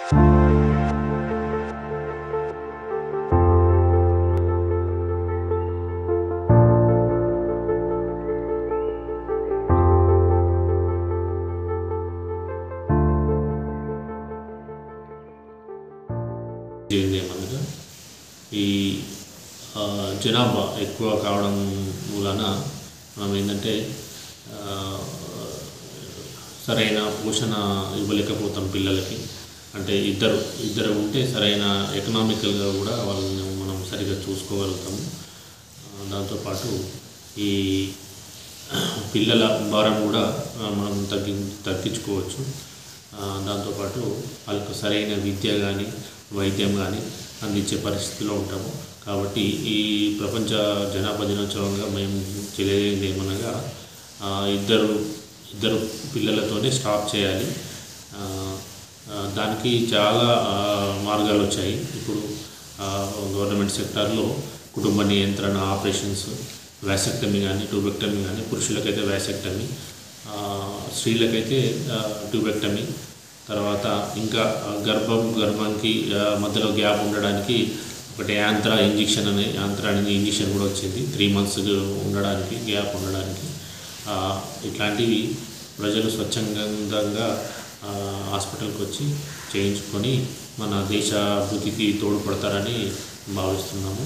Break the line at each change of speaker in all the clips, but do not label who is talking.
చేయండి ఏమనగా ఈ ఆ, జనాభా ఎక్కువ కావడం వలన మనం ఏంటంటే ఆ, సరైన పోషణ ఇవ్వలేకపోతాం పిల్లలకి అంటే ఇద్దరు ఇద్దరు ఉంటే సరైన ఎకనామికల్గా కూడా వాళ్ళని మనం సరిగ్గా చూసుకోగలుగుతాము ఆ, దాంతోపాటు ఈ పిల్లల భారం కూడా ఆ, మనం తగ్గి తగ్గించుకోవచ్చు ఆ, దాంతోపాటు వాళ్ళకు సరైన విద్య కానీ వైద్యం కానీ అందించే పరిస్థితిలో ఉంటాము కాబట్టి ఈ ప్రపంచ జనాభా దినోత్సవంగా మేము తెలియజేయండి ఏమనగా ఆ, ఇద్దరు ఇద్దరు పిల్లలతోనే స్టాప్ చేయాలి ఆ, ఆ, దానికి చాలా ఆ, మార్గాలు వచ్చాయి ఇప్పుడు ఆ, గవర్నమెంట్ సెక్టార్లో కుటుంబ నియంత్రణ ఆపరేషన్స్ వ్యాసెక్టమీ కానీ ట్యూబెక్టమీ కానీ పురుషులకైతే వ్యాసెక్టమీ ఆ, స్త్రీలకైతే ఆ, ట్యూబెక్టమీ తర్వాత ఇంకా ఆ, గర్భం గర్భానికి ఆ, మధ్యలో గ్యాప్ ఉండడానికి ఒకటి యాంత్ర ఇంజెక్షన్ అనే యాంత్ర అనేది ఇంజెక్షన్ కూడా వచ్చింది త్రీ మంత్స్ ఉండడానికి గ్యాప్ ఉండడానికి ఆ, ఇట్లాంటివి ప్రజలు స్వచ్ఛందంగా ఆ, హాస్పిటల్కి వచ్చి చేయించుకొని మన దేశ అభివృద్ధికి తోడ్పడతారని భావిస్తున్నాము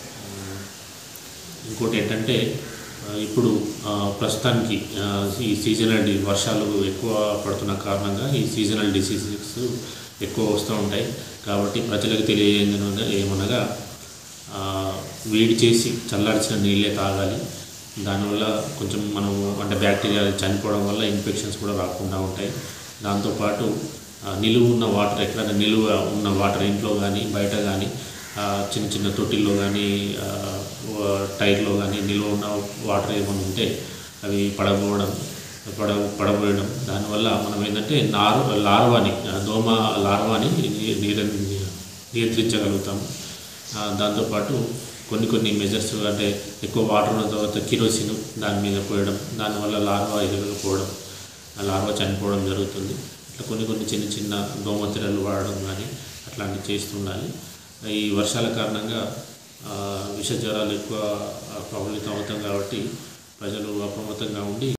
ఇంకోటి ఏంటంటే ఆ, ఇప్పుడు ఆ, ప్రస్తుతానికి ఆ, ఈ సీజనల్ డి వర్షాలు ఎక్కువ పడుతున్న కారణంగా ఈ సీజనల్ డిసీజెస్ ఎక్కువ వస్తూ ఉంటాయి కాబట్టి ప్రజలకు తెలియజేయడం ఏమనగా ఆ, వేడి చేసి చల్లార్చిన నీళ్ళే తాగాలి దానివల్ల కొంచెం మనం అంటే బ్యాక్టీరియా చనిపోవడం వల్ల ఇన్ఫెక్షన్స్ కూడా రాకుండా ఉంటాయి దాంతోపాటు ఆ, నిలువ ఉన్న వాటర్ ఎక్కడైనా నిలువ ఉన్న వాటర్ ఇంట్లో కానీ బయట కానీ ఆ, చిన్న చిన్న తొట్టిల్లో కానీ ఆ, వ- టైర్లో కానీ నిల్వ ఉన్న వాటర్ ఏమైనా ఉంటే అవి పడబోవడం పడ పడబోయడం దానివల్ల మనం ఏంటంటే నారు లార్వాని ఆ, దోమ లార్వాని ని- నిర నియంత్రించగలుగుతాం ఆ, దాంతోపాటు కొన్ని కొన్ని మెజర్స్ అంటే ఎక్కువ వాటర్ ఉన్న తర్వాత కిరోసిన్ దాని మీద పోయడం దానివల్ల లార్వా ఎదగకపోవడం ఆ లార్వా చనిపోవడం జరుగుతుంది ఇట్లా కొన్ని కొన్ని చిన్న చిన్న దోమతెరలు వాడడం కానీ అట్లాంటివి చేస్తుండాలి ఈ వర్షాల కారణంగా ఆ, విష జ్వరాలు ఎక్కువ ఆ, ప్రభావితం అవుతాం కాబట్టి ప్రజలు అప్రమత్తంగా ఉండి